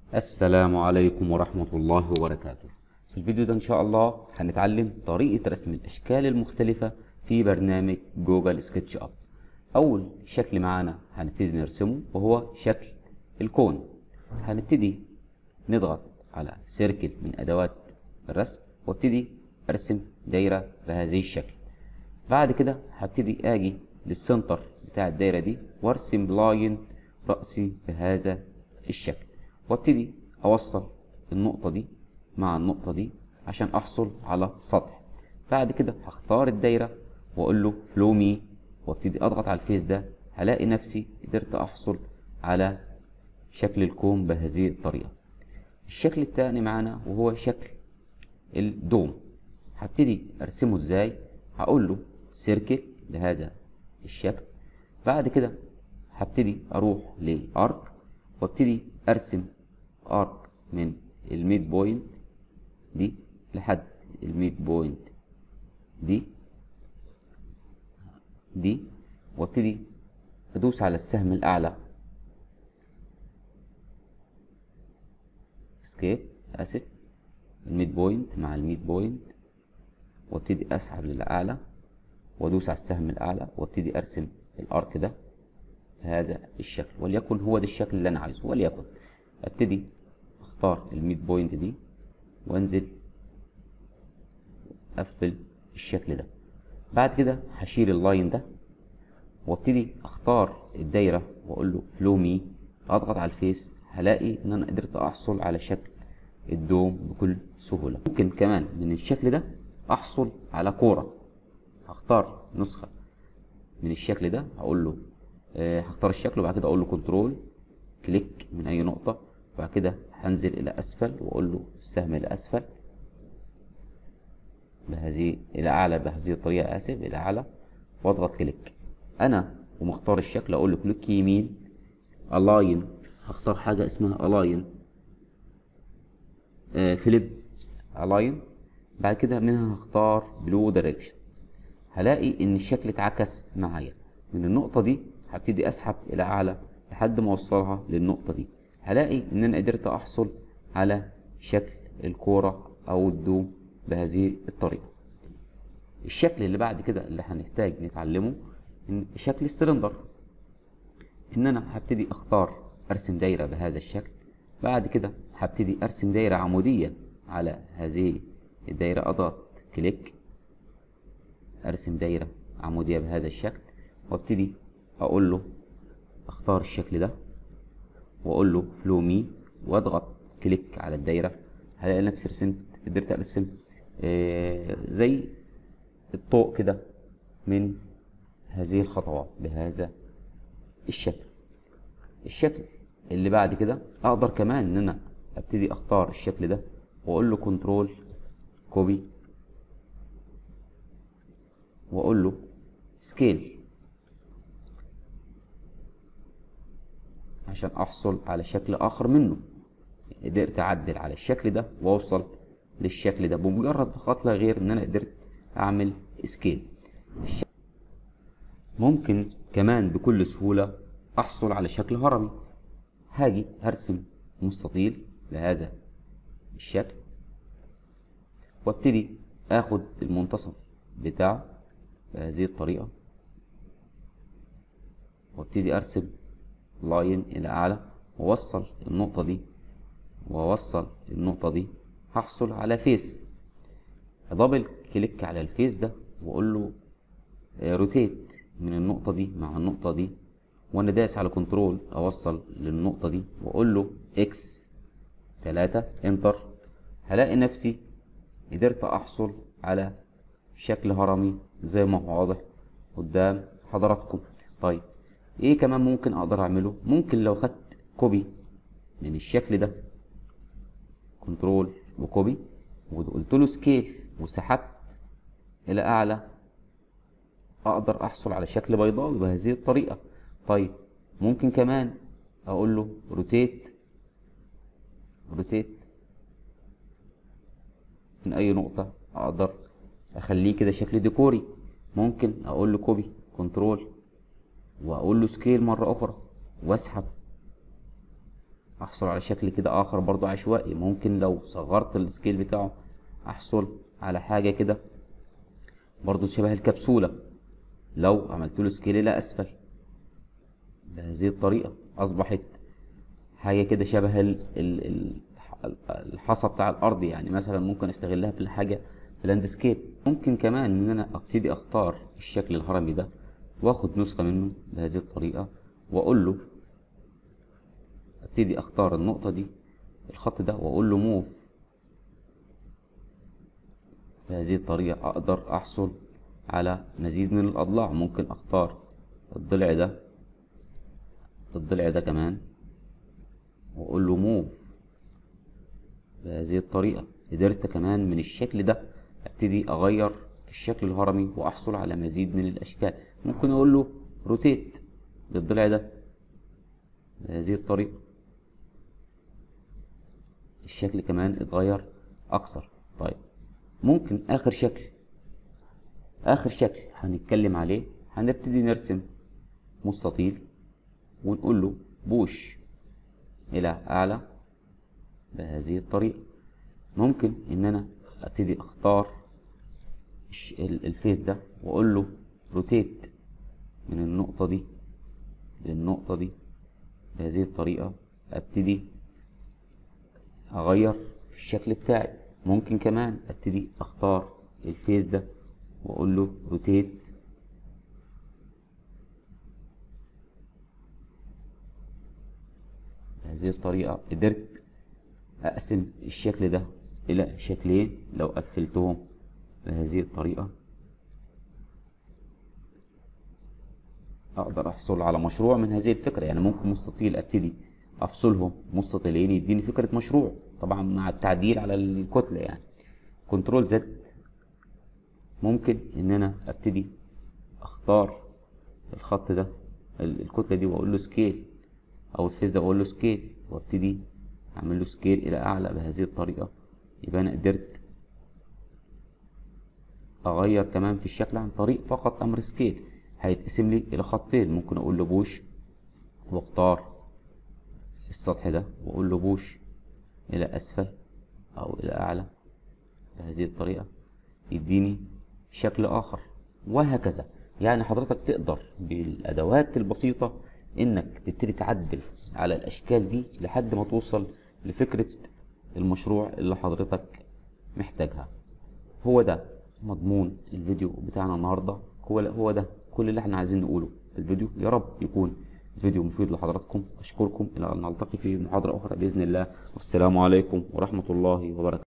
السلام عليكم ورحمة الله وبركاته في الفيديو ده إن شاء الله هنتعلم طريقة رسم الأشكال المختلفة في برنامج جوجل سكتش أب أول شكل معانا هنبتدي نرسمه وهو شكل الكون هنبتدي نضغط على سيركل من أدوات الرسم وابتدي أرسم دايرة بهذه الشكل بعد كده هبتدي أجي للسنتر بتاع الدايرة دي وارسم لاين رأسي بهذا الشكل وابتدي اوصل النقطة دي مع النقطة دي عشان احصل على سطح بعد كده هختار الدايرة واقول له فلو مي وابتدي اضغط على الفيس ده هلاقي نفسي قدرت احصل على شكل الكون بهذه الطريقة الشكل التاني معانا وهو شكل الدوم هبتدي ارسمه ازاي هقول له سيركل بهذا الشكل بعد كده هبتدي اروح لارك وابتدي ارسم ارك من الميد بوينت دي لحد الميد بوينت دي دي وابتدي ادوس على السهم الاعلى اسكيب اسف الميد بوينت مع الميد بوينت وابتدي اسحب للاعلى وادوس على السهم الاعلى وابتدي ارسم الارك ده بهذا الشكل وليكن هو ده الشكل اللي انا عايزه وليكن ابتدي اختار الميد بوينت دي وانزل اقفل الشكل ده بعد كده هشيل اللاين ده وابتدي اختار الدايره واقول له فلو مي اضغط على الفيس هلاقي ان انا قدرت احصل على شكل الدوم بكل سهوله ممكن كمان من الشكل ده احصل على كوره هختار نسخه من الشكل ده هقول له أه هختار الشكل وبعد كده اقول له كنترول كليك من اي نقطه وبعد كده هنزل الى اسفل واقول له السهم الى اسفل بهذه الى اعلى بهذه الطريقه اسف الى اعلى واضغط كليك انا ومختار الشكل اقول له كليك يمين الاين هختار حاجه اسمها الاين آه فليب الاين بعد كده منها هختار بلو دايركشن هلاقي ان الشكل اتعكس معايا من النقطه دي هبتدي اسحب الى اعلى لحد ما اوصلها للنقطه دي هلاقي ان انا قدرت احصل على شكل الكوره او الدوم بهذه الطريقه الشكل اللي بعد كده اللي هنحتاج نتعلمه إن شكل السلندر ان انا هبتدي اختار ارسم دايره بهذا الشكل بعد كده هبتدي ارسم دايره عموديه على هذه الدايره اضغط كليك ارسم دايره عموديه بهذا الشكل وابتدي اقول له اختار الشكل ده واقول له فلو مي واضغط كليك على الدايره هلاقي نفسي رسمت قدرت ارسم آه زي الطوق كده من هذه الخطوات بهذا الشكل الشكل اللي بعد كده اقدر كمان ان انا ابتدي اختار الشكل ده واقول له كنترول كوبي واقول له سكيل عشان احصل على شكل اخر منه قدرت اعدل على الشكل ده واوصل للشكل ده بمجرد فقط لا غير ان انا قدرت اعمل سكيل ممكن كمان بكل سهولة احصل على شكل هرمي هاجي هرسم مستطيل بهذا الشكل وابتدي اخد المنتصف بتاعه بهذه الطريقة وابتدي ارسم لاين الى اعلى واوصل النقطة دي واوصل النقطة دي هحصل على فيس دبل كليك على الفيس ده واقول له روتيت من النقطة دي مع النقطة دي وانا دايس على كنترول اوصل للنقطة دي واقول له اكس تلاتة انتر هلاقي نفسي قدرت احصل على شكل هرمي زي ما هو واضح قدام حضراتكم طيب ايه كمان ممكن اقدر اعمله ممكن لو خدت كوبي من الشكل ده كنترول وكوبي وقلت له سكيل وسحبت الى اعلى اقدر احصل على شكل بيضاوي بهذه الطريقه طيب ممكن كمان اقول له روتيت روتيت من اي نقطه اقدر اخليه كده شكل ديكوري ممكن اقول له كوبي كنترول واقول له سكيل مره اخرى واسحب احصل على شكل كده اخر برضو عشوائي ممكن لو صغرت السكيل بتاعه احصل على حاجة كده برضو شبه الكبسولة لو عملت له سكيل الى اسفل بهذه الطريقة اصبحت حاجة كده شبه ال ال ال الحصى بتاع الارض يعني مثلا ممكن استغلها في الحاجة في اللاندسكيب ممكن كمان ان انا ابتدي اختار الشكل الهرمي ده واخد نسخة منه بهذه الطريقة واقول له ابتدي اختار النقطة دي الخط ده واقول له موف بهذه الطريقة اقدر احصل على مزيد من الاضلاع ممكن اختار الضلع ده الضلع ده كمان واقول له موف بهذه الطريقة قدرت كمان من الشكل ده ابتدي اغير في الشكل الهرمي واحصل على مزيد من الاشكال ممكن اقول له روتيت للضلع ده بهذه الطريقة الشكل كمان اتغير اكثر طيب ممكن اخر شكل اخر شكل هنتكلم عليه هنبتدي نرسم مستطيل ونقول له بوش الى اعلى بهذه الطريقة ممكن ان انا ابتدي اختار الفيس ده واقول له روتيت من النقطة دي للنقطة دي بهذه الطريقة ابتدي اغير في الشكل بتاعي ممكن كمان ابتدي اختار الفيس ده واقول له روتيت بهذه الطريقة قدرت اقسم الشكل ده الى شكلين لو قفلتهم بهذه الطريقة اقدر احصل على مشروع من هذه الفكرة يعني ممكن مستطيل ابتدي افصلهم مستطيلين يديني فكرة مشروع طبعا مع التعديل على الكتلة يعني كنترول زد ممكن ان انا ابتدي اختار الخط ده الكتلة دي واقول له سكيل او الفيس ده واقول له سكيل وابتدي اعمل له سكيل الى اعلى بهذه الطريقة يبقى انا قدرت اغير كمان في الشكل عن طريق فقط امر سكيل هيتقسم لي الى خطين ممكن اقول له بوش واختار السطح ده واقول له بوش الى اسفل او الى اعلى بهذه الطريقة يديني شكل اخر وهكذا يعني حضرتك تقدر بالادوات البسيطة انك تبتدي تعدل على الاشكال دي لحد ما توصل لفكرة المشروع اللي حضرتك محتاجها هو ده مضمون الفيديو بتاعنا النهاردة هو هو ده كل اللي احنا عايزين نقوله في الفيديو يا رب يكون فيديو مفيد لحضراتكم اشكركم الى ان نلتقي في محاضرة اخرى باذن الله والسلام عليكم ورحمة الله وبركاته